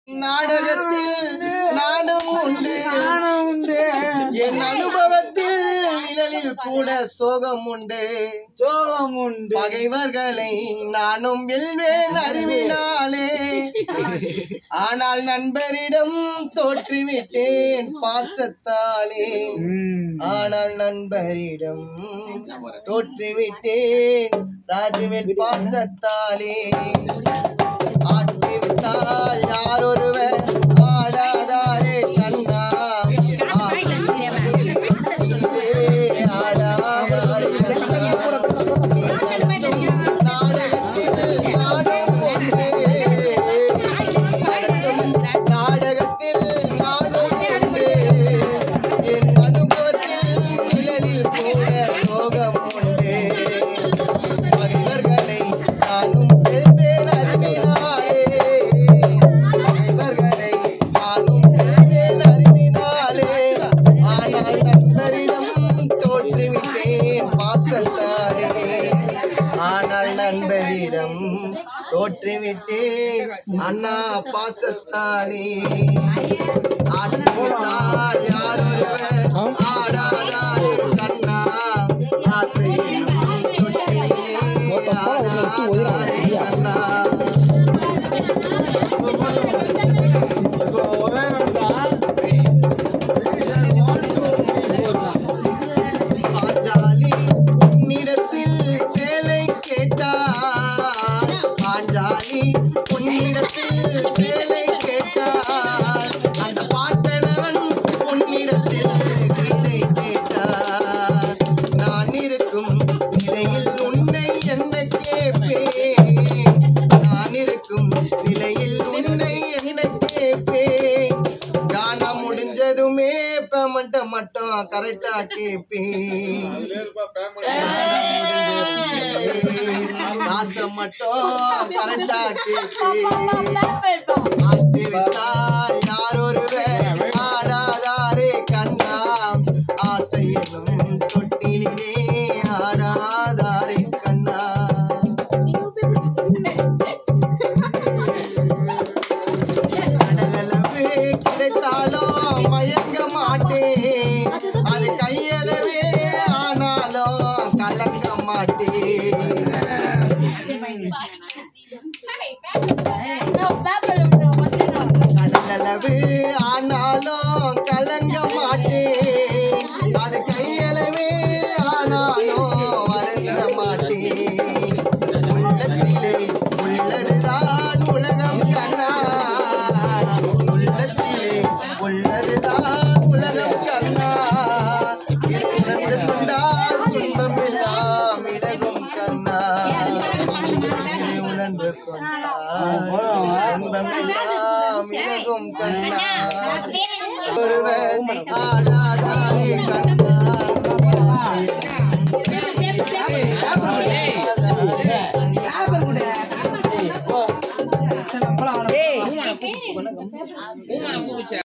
நாடகத்தில் நாடும் உண்டு நாணம் உண்டு என் அனுபவத்தில் நிழலில் கூட சோகம் உண்டு சோகம் உண்டு பகைவர்களை நானும் வெல்வேன் அறிவினாலே ஆனால் நண்பரிடம் தோற்றுவிட்டேன் பாசத்தாலே ம். ஆனால் நண்பரிடம் தோற்றுவிட்டேன் ராஜுவில் பாசத்தாலே ஆட்சி வித்தால் யாரொருவர் ஆடாதாரே கண்ணா ஆசையிலே ஆடாதாரே கண்ணா நாடகத்தில் நானும் உண்டு நடத்தும் நாடகத்தில் நானும் உண்டு என் அனுபவத்தில் நிழலில் கூட சோகம் உண்டு பகைவர்களை நானும் வெல்வேன் அறிவினாலே பகைவர்களை நானும் வெல்வேன் அறிவினாலே ஆனால் நண்பரிடம் தோற்றுவிட்டேன் பாசத்தாலே ஆனால் நண்பரிடம் தோற்றுவிட்டேன் அண்ணா பாசத்தாலே ஆட்டத்தால் யாரொருவர் ஆடாதாரே கண்ணா ஆசையில் தொட்டிலே ஆடாதாரே கண்ணா இப்போ ஒரே நாள் பாஞ்சாலி உன்னிடத்தில் சேலை கேட்டார் பாஞ்சாலி உன்னிடத்தில் சேலை கேட்டார் அந்த பாட்டனவன் உன்னிடத்தில் கீதை கேட்டார் நான் இருக்கும் நிலையில் உன்னை என்ன கேட்பேன் நான் இருக்கும் நிலையில் உன்னை என்ன கேட்பேன் காண முடிஞ்சதுமே பேமெண்ட்டை மட்டும் கரெக்டா கேட்பேன் காசை மட்டும் கரெக்டா கேட்பேன் ஆட்டி விட்டால் யாரொருவர் ஆடாதாரே கண்ணா ஆசையிலும் தொட்டிலே ஆடாதாரே கண்ணா கடலளவு கிடைத்தாலும் மயங்க மாட்டேன் அது கையளவே ஆனாலும் கலங்க மாட்டேன் கடலளவு ஆனாலும் கலங்க மாட்டேன் அது கையளவே ஆனாலும் வருந்த மாட்டேன் உள்ளத்திலே உள்ளதுதான் உலகம் கண்ணா உள்ளத்திலே உள்ளதுதான் உலகம் கண்ணா இதை உணர்ந்து கொண்டால் துன்பம் எல்லாம் இடகும் கண்ணா இதை உணர்ந்து கொண்டால் துன்பம் எல்லாம் இடகும் கண்ணா ஒருவன் ஆடாதாரே கண்ணா ஏய்